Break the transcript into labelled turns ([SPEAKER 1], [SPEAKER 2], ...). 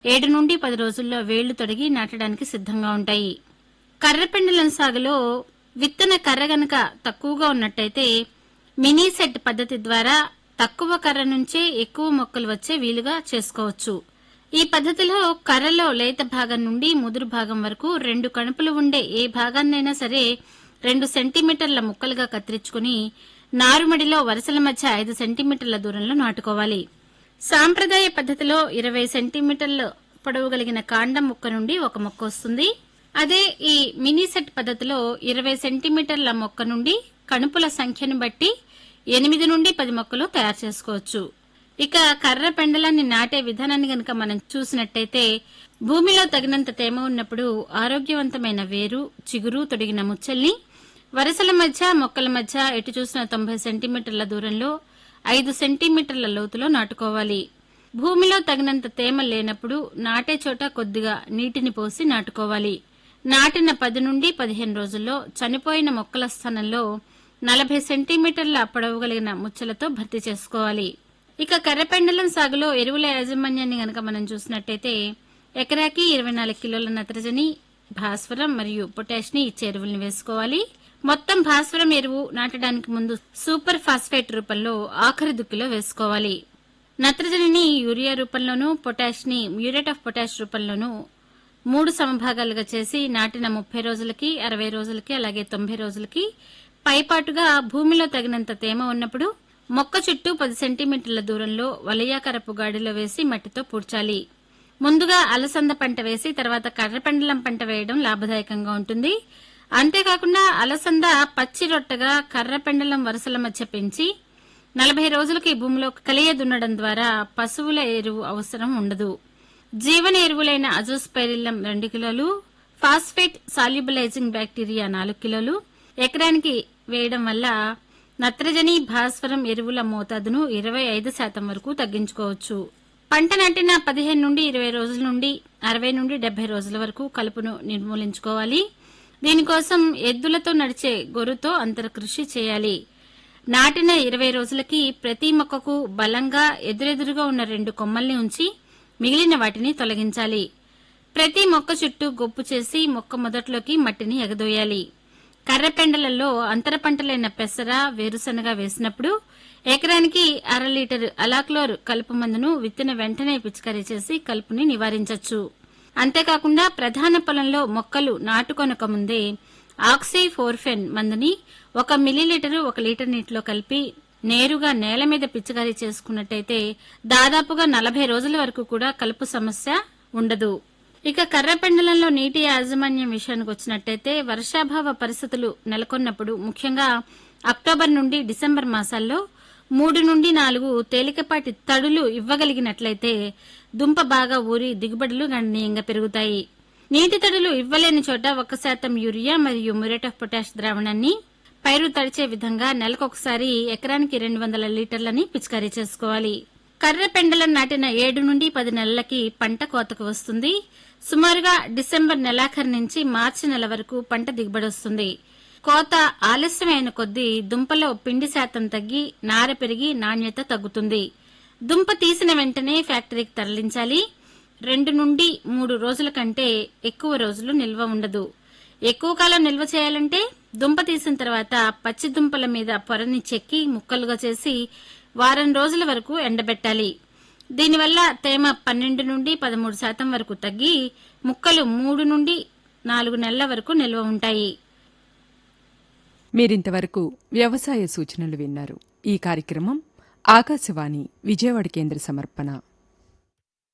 [SPEAKER 1] ఏడు నుండి పది రోజుల్లో వేళ్లు తొడిగి నాటడానికి సిద్ధంగా ఉంటాయి కర్రపెండలం సాగులో విత్తన కర్ర గనక తక్కువగా ఉన్నట్టయితే మినీ సెట్ పద్ధతి ద్వారా తక్కువ కర్ర నుంచే ఎక్కువ మొక్కలు వచ్చే వీలుగా చేసుకోవచ్చు ఈ పద్ధతిలో కర్రలో లేత భాగం నుండి ముదురు భాగం వరకు రెండు కణుపులు ఉండే ఏ భాగాన్నైనా సరే రెండు సెంటీమీటర్ల ముక్కలుగా కత్తిరించుకుని నారుమడిలో వరుసల మధ్య ఐదు సెంటీమీటర్ల దూరంలో నాటుకోవాలి సాంప్రదాయ పద్ధతిలో ఇరవై సెంటీమీటర్ల పొడవు కలిగిన కాండం మొక్క నుండి ఒక మొక్క వస్తుంది అదే ఈ మినీ సెట్ పద్ధతిలో ఇరవై సెంటీమీటర్ల మొక్క నుండి కణుపుల సంఖ్యను బట్టి ఎనిమిది నుండి పది మొక్కలు తయారు చేసుకోవచ్చు ఇక కర్ర పెండలాన్ని నాటే విధానాన్ని గనక మనం చూసినట్టయితే భూమిలో తగినంత తేమ ఉన్నప్పుడు ఆరోగ్యవంతమైన వేరు చిగురు తొడిగిన ముచ్చల్ని వరుసల మధ్య మొక్కల మధ్య ఎటు చూసిన తొంభై సెంటీమీటర్ల దూరంలో ఐదు సెంటీమీటర్ల లోతులో నాటుకోవాలి భూమిలో తగినంత తేమ లేనప్పుడు నాటే చోట కొద్దిగా నీటిని పోసి నాటుకోవాలి నాటిన పది నుండి పదిహేను రోజుల్లో చనిపోయిన మొక్కల స్థానంలో నలభై సెంటీమీటర్ల పొడవు కలిగిన ముచ్చలతో భర్తీ చేసుకోవాలి ఇక కర్రపెండలం సాగులో ఎరువుల యాజమాన్యాన్ని గనక మనం చూసినట్టయితే ఎకరాకి ఇరవై నాలుగు కిలోల నత్రజని భాస్వరం మరియు పొటాష్ ని ఇచ్చే ఎరువుల్ని వేసుకోవాలి మొత్తం భాస్వరం ఎరువు నాటడానికి ముందు సూపర్ ఫాస్ఫేట్ రూపంలో ఆఖరి దుక్కిలో వేసుకోవాలి నత్రజనిని యూరియా రూపంలోనూ పొటాష్ ని మ్యూరేట్ ఆఫ్ పొటాష్ రూపంలోనూ మూడు సమభాగాలుగా చేసి నాటిన ముప్పై రోజులకి అరవై రోజులకి అలాగే తొంభై రోజులకి పైపాటుగా భూమిలో తగినంత తేమ ఉన్నప్పుడు మొక్క చుట్టూ పది సెంటీమీటర్ల దూరంలో వలయాకరపు గాడిలో వేసి మట్టితో పూడ్చాలి ముందుగా అలసంద పంట వేసి తర్వాత కర్రపెండలం పంట వేయడం లాభదాయకంగా ఉంటుంది అంతేకాకుండా అలసంద పచ్చి రొట్టగా కర్రపెండలం వరుసల మధ్య పెంచి నలభై రోజులకి ఈ భూమిలో కలియ దున్నడం ద్వారా పశువుల ఎరువు అవసరం ఉండదు జీవన ఎరువులైన అజోస్పైరిల్లం రెండు కిలోలు ఫాస్ఫేట్ సాల్యుబలైజింగ్ బ్యాక్టీరియా నాలుగు కిలోలు ఎకరానికి వేయడం వల్ల నత్రజని భాస్వరం ఎరువుల మోతాదును ఇరవై ఐదు శాతం వరకు తగ్గించుకోవచ్చు పంట నాటిన పదిహేను నుండి ఇరవై రోజుల నుండి అరవై నుండి డెబ్బై రోజుల వరకు కలుపును నిర్మూలించుకోవాలి దీనికోసం ఎద్దులతో నడిచే గొర్రుతో అంతర కృషి చేయాలి నాటిన ఇరవై రోజులకి ప్రతి మొక్కకు బలంగా ఎదురెదురుగా ఉన్న రెండు కొమ్మల్ని ఉంచి మిగిలిన వాటిని తొలగించాలి ప్రతి మొక్క చుట్టూ గొప్పు చేసి మొక్క మొదట్లోకి మట్టిని ఎగదోయాలి కర్రపెండలలో అంతర పంటలైన పెసర వేరుశనగ వేసినప్పుడు ఎకరానికి అర లీటర్ అలాక్లోర్ కలుపు మందును విత్తిన వెంటనే పిచికారీ చేసి కలుపుని నివారించవచ్చు అంతేకాకుండా ప్రధాన పొలంలో మొక్కలు నాటుకొనక ముందే ఆక్సీ ఫోర్ఫెన్ మందుని ఒక మిల్లీలీటరు ఒక లీటర్ నీటిలో కలిపి నేరుగా నేల మీద పిచికారీ చేసుకున్నట్టయితే దాదాపుగా నలభై రోజుల వరకు కూడా కలుపు సమస్య ఉండదు ఇక కర్రపెండలంలో నీటి యాజమాన్యం విషయానికి వచ్చినట్టయితే వర్షాభావ పరిస్థితులు నెలకొన్నప్పుడు ముఖ్యంగా అక్టోబర్ నుండి డిసెంబర్ మాసాల్లో మూడు నుండి నాలుగు తేలికపాటి తడులు ఇవ్వగలిగినట్లయితే దుంప బాగా ఊరి దిగుబడులు గణనీయంగా పెరుగుతాయి నీటి తడులు ఇవ్వలేని చోట ఒక శాతం యూరియా మరియు మ్యూరేట్ ఆఫ్ పొటాష్ ద్రావణాన్ని పైరు తడిచే విధంగా నెలకొకసారి ఎకరానికి రెండు వందల లీటర్లని పిచికారీ చేసుకోవాలి కర్ర పెండలం నాటిన ఏడు నుండి పది నెలలకి పంట కోతకు వస్తుంది సుమారుగా డిసెంబర్ నెలాఖరు నుంచి మార్చి నెల వరకు పంట దిగుబడి వస్తుంది కోత ఆలస్యమైన కొద్దీ దుంపలో పిండి శాతం తగ్గి నార పెరిగి నాణ్యత తగ్గుతుంది దుంప తీసిన వెంటనే ఫ్యాక్టరీకి తరలించాలి రెండు నుండి మూడు రోజుల కంటే ఎక్కువ రోజులు నిల్వ ఉండదు ఎక్కువ కాలం నిల్వ చేయాలంటే దుంప తీసిన తర్వాత పచ్చి దుంపల మీద పొరని చెక్కి ముక్కలుగా చేసి వారం రోజుల వరకు ఎండబెట్టాలి దీనివల్ల తేమ పన్నెండు నుండి పదమూడు శాతం వరకు తగ్గి ముక్కలు మూడు నుండి నాలుగు నెలల వరకు నిల్వ ఉంటాయి
[SPEAKER 2] మీరింతవరకు వ్యవసాయ సూచనలు విన్నారు ఈ కార్యక్రమం ఆకాశవాణి విజయవాడ కేంద్ర సమర్పణ